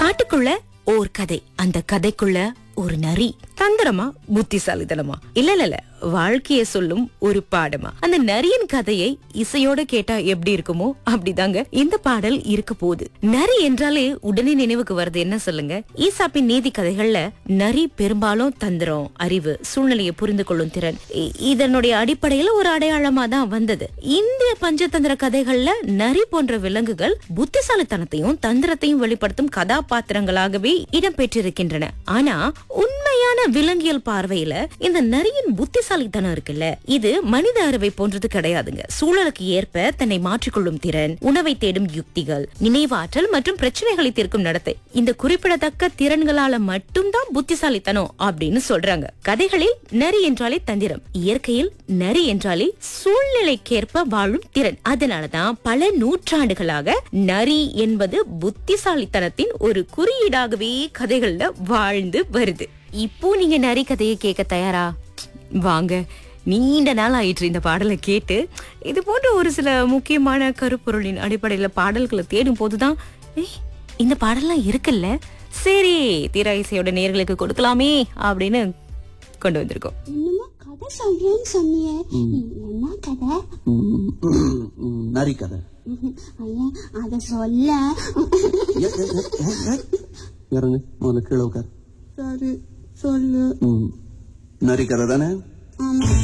காட்டுக்குள்ள ஓர் கதை அந்த கதைக்குள்ள ஒரு நரி தந்திரமா புத்திசாலித்தனமா இல்ல இல்ல இல்ல வாழ்க்கைய சொல்லும் ஒரு பாடமா அந்த நரியின் கதையை இசையோட கேட்டா எப்படி இருக்குமோ அப்படிதாங்க இந்த பாடல் இருக்க போகுது நரி என்றாலே உடனே நினைவுக்கு வருது என்ன சொல்லுங்க ஈசாப்பின் நீதி கதைகள்ல நரி பெரும்பாலும் தந்திரம் அறிவு சூழ்நிலையை புரிந்து கொள்ளும் திறன் இ- இதனுடைய அடிப்படையில ஒரு அடையாளமா தான் வந்தது இந்திய பஞ்சதந்திர கதைகள்ல நரி போன்ற விலங்குகள் புத்திசாலித்தனத்தையும் தந்திரத்தையும் வெளிப்படுத்தும் கதாபாத்திரங்களாகவே இடம்பெற்றிருக்கின்றன ஆனா உண்மையான விலங்கியல் பார்வையில இந்த நரியின் புத்திசாலித்தனம் இருக்குல்ல இது மனித அறிவை போன்றது கிடையாதுங்க சூழலுக்கு ஏற்ப தன்னை மாற்றிக்கொள்ளும் திறன் உணவை தேடும் யுக்திகள் நினைவாற்றல் மற்றும் பிரச்சனைகளை தீர்க்கும் நடத்தை இந்த குறிப்பிடத்தக்க திறன்களால மட்டும்தான் புத்திசாலித்தனம் அப்படின்னு சொல்றாங்க கதைகளில் நரி என்றாலே தந்திரம் இயற்கையில் நரி என்றாலே சூழ்நிலைக்கேற்ப வாழும் திறன் அதனாலதான் பல நூற்றாண்டுகளாக நரி என்பது புத்திசாலித்தனத்தின் ஒரு குறியீடாகவே கதைகள்ல வாழ்ந்து வருது இப்போ நீங்க நரி கதையை கேட்க தயாரா வாங்க நீண்ட நாள் ஆயிற்று இந்த பாடலை கேட்டு இது போன்ற ஒரு சில முக்கியமான கருப்பொருளின் அடிப்படையில பாடல்களை தேடும் போதுதான் "ஏய், இந்த பாடல்லாம் இருக்குல்ல சரி தீரா இசையோட நேர்களுக்கு கொடுக்கலாமே அப்படின்னு கொண்டு வந்திருக்கோம் என்னமோ கதை சொல்றேன்னு சொன்னியே என்ன கதை ம், ம், நரி கதை ஐயா அத சொல்ல ஏ, ஏ, ஏ, ஏ, ஏ. இறங்கு முதல்ல கீழே உட்கார் சரி சொல்லு ம். நரி கதை தானே ஆமா